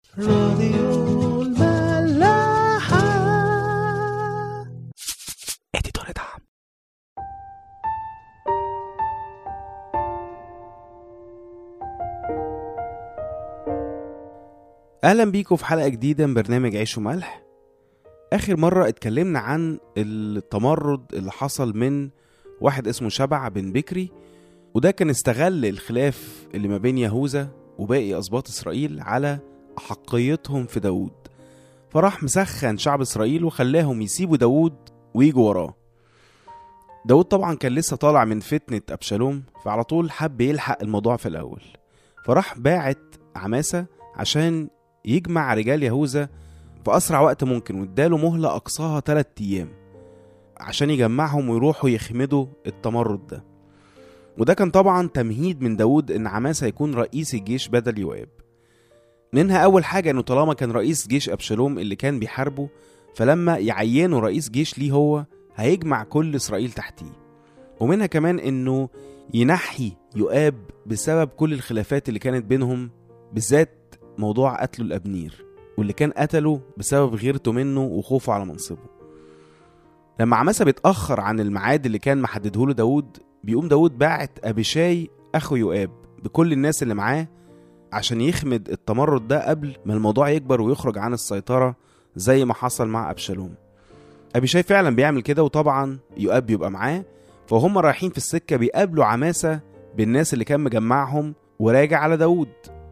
راديو الملاحة اديتور دعم اهلا بيكم في حلقه جديده من برنامج عيش وملح اخر مره اتكلمنا عن التمرد اللي حصل من واحد اسمه شبع بن بكري وده كان استغل الخلاف اللي ما بين يهوذا وباقي اسباط اسرائيل على احقيتهم في داوود فراح مسخن شعب اسرائيل وخلاهم يسيبوا داوود ويجوا وراه داود طبعا كان لسه طالع من فتنة أبشالوم فعلى طول حب يلحق الموضوع في الأول فراح باعت عماسة عشان يجمع رجال يهوذا في أسرع وقت ممكن واداله مهلة أقصاها تلات أيام عشان يجمعهم ويروحوا يخمدوا التمرد ده وده كان طبعا تمهيد من داود إن عماسة يكون رئيس الجيش بدل يوآب منها أول حاجة إنه طالما كان رئيس جيش أبشالوم اللي كان بيحاربه فلما يعينوا رئيس جيش ليه هو هيجمع كل إسرائيل تحتيه ومنها كمان إنه ينحي يؤاب بسبب كل الخلافات اللي كانت بينهم بالذات موضوع قتله الأبنير واللي كان قتله بسبب غيرته منه وخوفه على منصبه لما عماسة بيتأخر عن الميعاد اللي كان محدده له داود بيقوم داود باعت أبيشاي أخو يؤاب بكل الناس اللي معاه عشان يخمد التمرد ده قبل ما الموضوع يكبر ويخرج عن السيطرة زي ما حصل مع أبشالوم أبيشاي فعلا بيعمل كده وطبعا يؤاب بيبقى معاه فهم رايحين في السكة بيقابلوا عماسة بالناس اللي كان مجمعهم وراجع على داود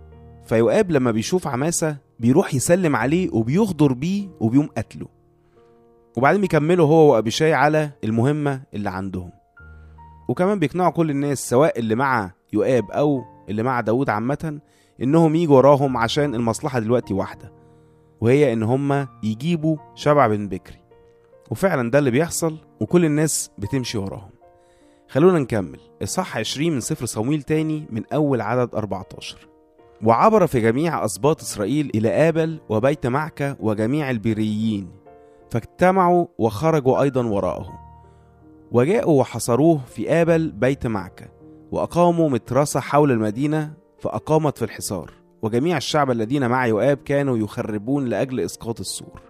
فيؤاب لما بيشوف عماسة بيروح يسلم عليه وبيغدر بيه وبيقوم قتله وبعدين بيكملوا هو وأبيشاي على المهمة اللي عندهم وكمان بيقنعوا كل الناس سواء اللي مع يؤاب أو اللي مع داود عامة إنهم يجوا وراهم عشان المصلحة دلوقتي واحدة وهي إن هما يجيبوا شبع بن بكري وفعلا ده اللي بيحصل وكل الناس بتمشي وراهم خلونا نكمل إصحاح 20 من سفر صمويل تاني من أول عدد 14 وعبر في جميع أسباط إسرائيل إلى آبل وبيت معكة وجميع البريين فاجتمعوا وخرجوا أيضا وراءه وجاءوا وحصروه في آبل بيت معكة وأقاموا مترسة حول المدينة فأقامت في الحصار وجميع الشعب الذين مع يؤاب كانوا يخربون لأجل إسقاط السور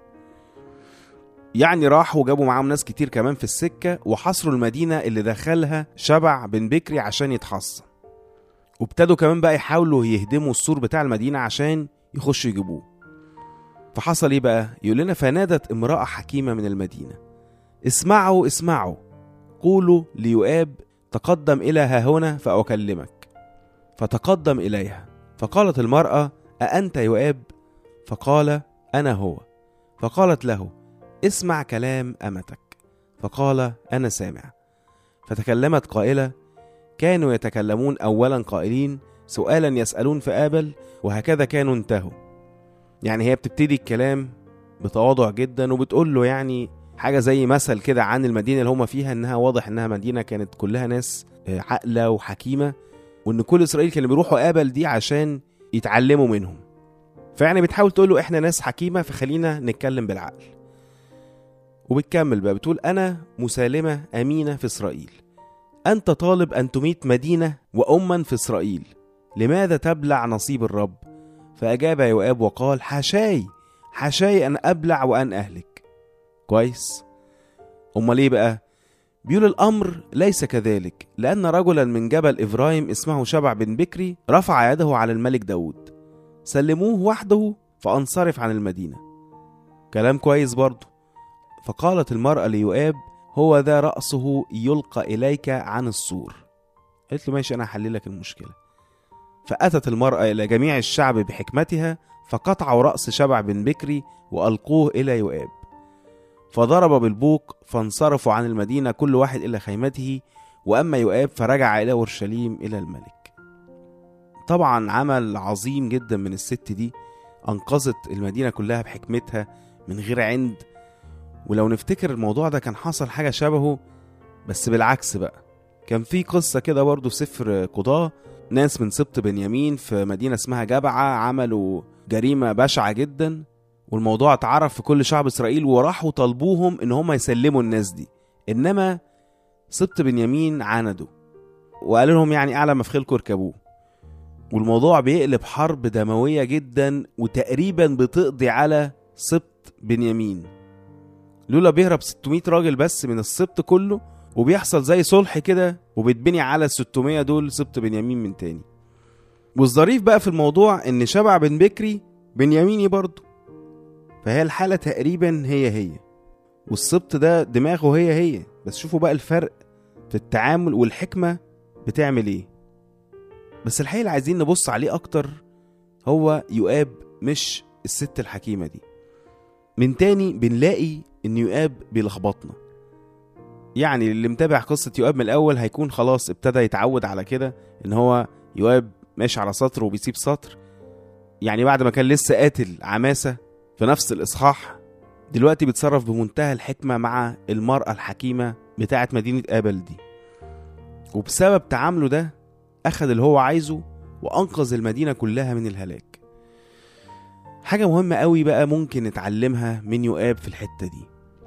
يعني راحوا وجابوا معاهم ناس كتير كمان في السكة وحصروا المدينة اللي دخلها شبع بن بكري عشان يتحصن وابتدوا كمان بقى يحاولوا يهدموا السور بتاع المدينة عشان يخشوا يجيبوه فحصل ايه بقى يقول لنا فنادت امرأة حكيمة من المدينة اسمعوا اسمعوا قولوا ليؤاب تقدم إلى ها هنا فأكلمك فتقدم إليها فقالت المرأة أأنت يؤاب فقال أنا هو فقالت له اسمع كلام أمتك فقال أنا سامع فتكلمت قائلة كانوا يتكلمون أولا قائلين سؤالا يسألون في آبل وهكذا كانوا انتهوا يعني هي بتبتدي الكلام بتواضع جدا وبتقول له يعني حاجة زي مثل كده عن المدينة اللي هما فيها إنها واضح إنها مدينة كانت كلها ناس آه، عاقلة وحكيمة وإن كل إسرائيل كانوا بيروحوا آبل دي عشان يتعلموا منهم فيعني بتحاول تقول له إحنا ناس حكيمة فخلينا نتكلم بالعقل وبتكمل بقى بتقول أنا مسالمة أمينة في إسرائيل أنت طالب أن تميت مدينة وأما في إسرائيل لماذا تبلع نصيب الرب فأجاب يؤاب وقال حاشاي حاشاي أن أبلع وأن أهلك كويس أمال ليه بقى بيقول الأمر ليس كذلك لأن رجلا من جبل إفرايم اسمه شبع بن بكري رفع يده على الملك داود سلموه وحده فأنصرف عن المدينة كلام كويس برضه فقالت المرأة ليؤاب هو ذا رأسه يلقى إليك عن السور قالت له ماشي أنا هحللك المشكلة فأتت المرأة إلى جميع الشعب بحكمتها فقطعوا رأس شبع بن بكري وألقوه إلى يؤاب فضرب بالبوق فانصرفوا عن المدينة كل واحد إلى خيمته وأما يؤاب فرجع إلى أورشليم إلى الملك طبعا عمل عظيم جدا من الست دي أنقذت المدينة كلها بحكمتها من غير عند ولو نفتكر الموضوع ده كان حصل حاجة شبهه بس بالعكس بقى كان في قصة كده برضه في سفر قضاة ناس من سبط بنيامين في مدينة اسمها جبعة عملوا جريمة بشعة جدا والموضوع اتعرف في كل شعب إسرائيل وراحوا طلبوهم إن هم يسلموا الناس دي إنما سبط بنيامين عاندوا وقالوا لهم يعني أعلى ما في خيلكم اركبوه والموضوع بيقلب حرب دموية جدا وتقريبا بتقضي على سبط بنيامين لولا بيهرب 600 راجل بس من السبط كله وبيحصل زي صلح كده وبيتبني على ال 600 دول سبط بنيامين من تاني والظريف بقى في الموضوع ان شبع بن بكري بنياميني برضه فهي الحالة تقريبا هي هي والسبط ده دماغه هي هي بس شوفوا بقى الفرق في التعامل والحكمة بتعمل ايه بس الحقيقة اللي عايزين نبص عليه أكتر هو يؤاب مش الست الحكيمة دي من تاني بنلاقي إن يؤاب بيلخبطنا يعني اللي متابع قصة يؤاب من الأول هيكون خلاص ابتدى يتعود على كده إن هو يؤاب ماشي على سطر وبيسيب سطر يعني بعد ما كان لسه قاتل عماسة في نفس الإصحاح دلوقتي بيتصرف بمنتهى الحكمة مع المرأة الحكيمة بتاعت مدينة آبل دي وبسبب تعامله ده أخذ اللي هو عايزه وأنقذ المدينة كلها من الهلاك حاجة مهمة قوي بقى ممكن نتعلمها من يؤاب في الحتة دي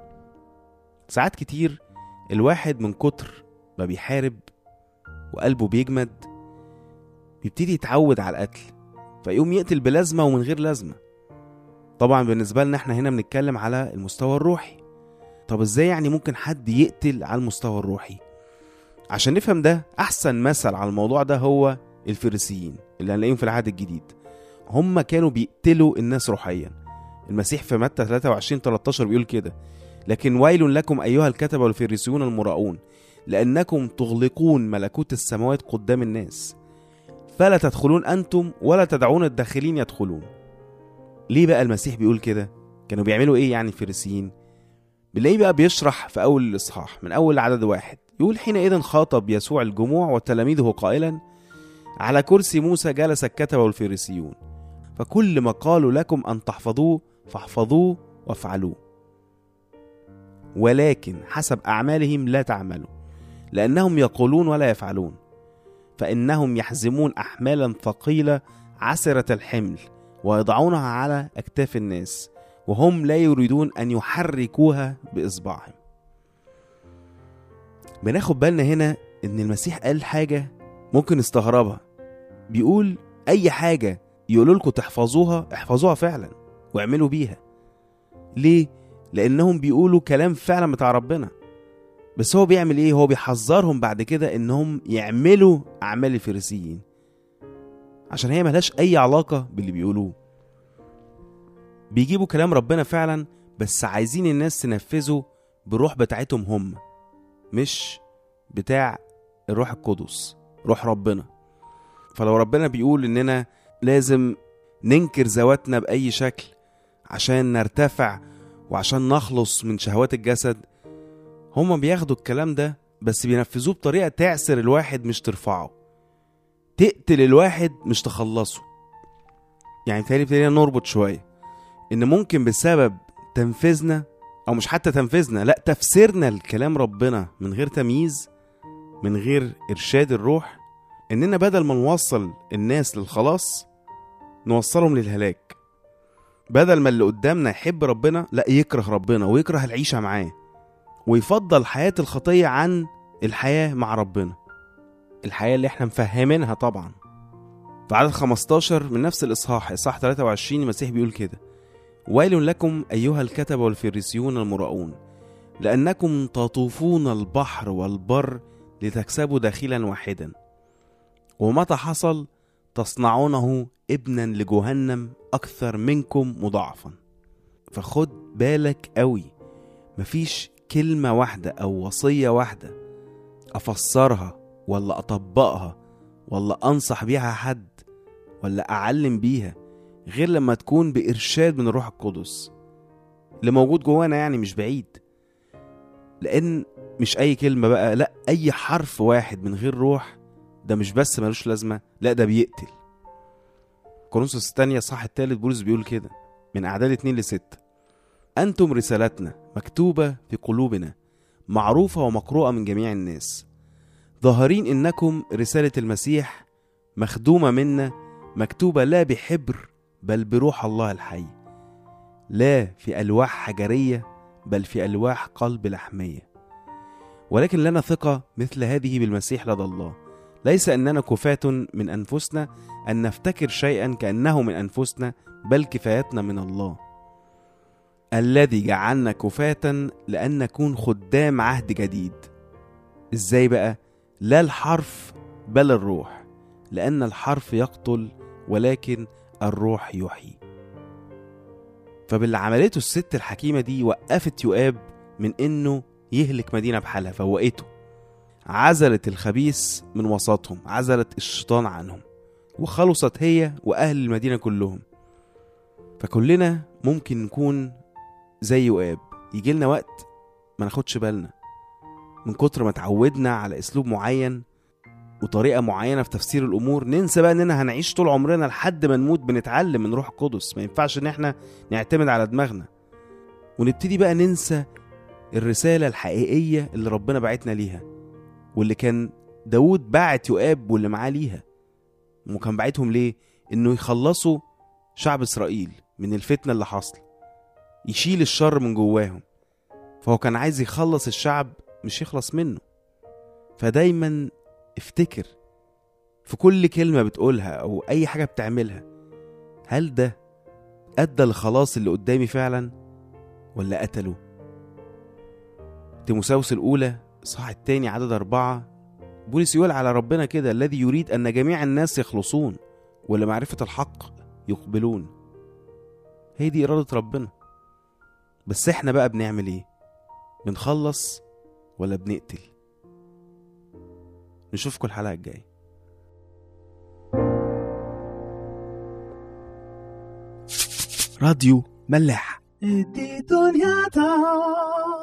ساعات كتير الواحد من كتر ما بيحارب وقلبه بيجمد بيبتدي يتعود على القتل فيقوم يقتل بلازمة ومن غير لازمة طبعا بالنسبة لنا احنا هنا بنتكلم على المستوى الروحي طب ازاي يعني ممكن حد يقتل على المستوى الروحي عشان نفهم ده احسن مثل على الموضوع ده هو الفريسيين اللي هنلاقيهم في العهد الجديد هم كانوا بيقتلوا الناس روحيا المسيح في متى 23 13 بيقول كده لكن ويل لكم ايها الكتبه والفريسيون المراؤون لانكم تغلقون ملكوت السماوات قدام الناس فلا تدخلون انتم ولا تدعون الداخلين يدخلون ليه بقى المسيح بيقول كده كانوا بيعملوا ايه يعني الفريسيين بنلاقيه بقى بيشرح في اول الاصحاح من اول عدد واحد يقول حينئذ خاطب يسوع الجموع وتلاميذه قائلا على كرسي موسى جلس الكتبة والفريسيون فكل ما قالوا لكم أن تحفظوه فاحفظوه وافعلوه ولكن حسب أعمالهم لا تعملوا لأنهم يقولون ولا يفعلون فإنهم يحزمون أحمالا ثقيلة عسرة الحمل ويضعونها على أكتاف الناس وهم لا يريدون أن يحركوها بإصبعهم بناخد بالنا هنا ان المسيح قال حاجه ممكن نستغربها بيقول اي حاجه يقولوا لكم تحفظوها احفظوها فعلا واعملوا بيها ليه لانهم بيقولوا كلام فعلا بتاع ربنا بس هو بيعمل ايه هو بيحذرهم بعد كده انهم يعملوا اعمال الفريسيين عشان هي ملهاش اي علاقه باللي بيقولوه بيجيبوا كلام ربنا فعلا بس عايزين الناس تنفذه بالروح بتاعتهم هم مش بتاع الروح القدس روح ربنا فلو ربنا بيقول اننا لازم ننكر ذواتنا باي شكل عشان نرتفع وعشان نخلص من شهوات الجسد هما بياخدوا الكلام ده بس بينفذوه بطريقه تعسر الواحد مش ترفعه تقتل الواحد مش تخلصه يعني تاني ابتدينا نربط شويه ان ممكن بسبب تنفيذنا او مش حتى تنفيذنا لا تفسيرنا لكلام ربنا من غير تمييز من غير ارشاد الروح اننا بدل ما نوصل الناس للخلاص نوصلهم للهلاك بدل ما اللي قدامنا يحب ربنا لا يكره ربنا ويكره العيشه معاه ويفضل حياه الخطيه عن الحياه مع ربنا الحياه اللي احنا مفهمينها طبعا في عدد 15 من نفس الاصحاح اصحاح 23 المسيح بيقول كده ويل لكم أيها الكتبة والفريسيون المراؤون لأنكم تطوفون البحر والبر لتكسبوا داخلا واحدا ومتى حصل تصنعونه ابنا لجهنم أكثر منكم مضاعفا فخد بالك قوي مفيش كلمة واحدة أو وصية واحدة أفسرها ولا أطبقها ولا أنصح بيها حد ولا أعلم بيها غير لما تكون بإرشاد من الروح القدس اللي موجود جوانا يعني مش بعيد لأن مش أي كلمة بقى لأ أي حرف واحد من غير روح ده مش بس ملوش لازمة لأ ده بيقتل كورنثوس الثانية صح التالت بولس بيقول كده من أعداد اتنين لستة أنتم رسالتنا مكتوبة في قلوبنا معروفة ومقروءة من جميع الناس ظاهرين إنكم رسالة المسيح مخدومة منا مكتوبة لا بحبر بل بروح الله الحي لا في ألواح حجرية بل في ألواح قلب لحمية ولكن لنا ثقة مثل هذه بالمسيح لدى الله ليس أننا كفاة من أنفسنا أن نفتكر شيئا كأنه من أنفسنا بل كفايتنا من الله الذي جعلنا كفاة لأن نكون خدام عهد جديد إزاي بقى؟ لا الحرف بل الروح لأن الحرف يقتل ولكن الروح يحيي فباللي عملته الست الحكيمة دي وقفت يؤاب من إنه يهلك مدينة بحالها فوقته عزلت الخبيث من وسطهم عزلت الشيطان عنهم وخلصت هي وأهل المدينة كلهم فكلنا ممكن نكون زي يؤاب يجي لنا وقت ما ناخدش بالنا من كتر ما اتعودنا على اسلوب معين وطريقه معينه في تفسير الامور ننسى بقى اننا هنعيش طول عمرنا لحد ما نموت بنتعلم من روح القدس ما ينفعش ان احنا نعتمد على دماغنا ونبتدي بقى ننسى الرساله الحقيقيه اللي ربنا بعتنا ليها واللي كان داود بعت يؤاب واللي معاه ليها وكان بعتهم ليه انه يخلصوا شعب اسرائيل من الفتنه اللي حاصله يشيل الشر من جواهم فهو كان عايز يخلص الشعب مش يخلص منه فدايما افتكر في كل كلمة بتقولها أو أي حاجة بتعملها هل ده أدى لخلاص اللي قدامي فعلا ولا قتله تيموساوس الأولى صح التاني عدد أربعة بولس يقول على ربنا كده الذي يريد أن جميع الناس يخلصون ولمعرفة الحق يقبلون هي دي إرادة ربنا بس احنا بقى بنعمل ايه بنخلص ولا بنقتل نشوفكم الحلقة الجاية راديو ملاح دي دنيا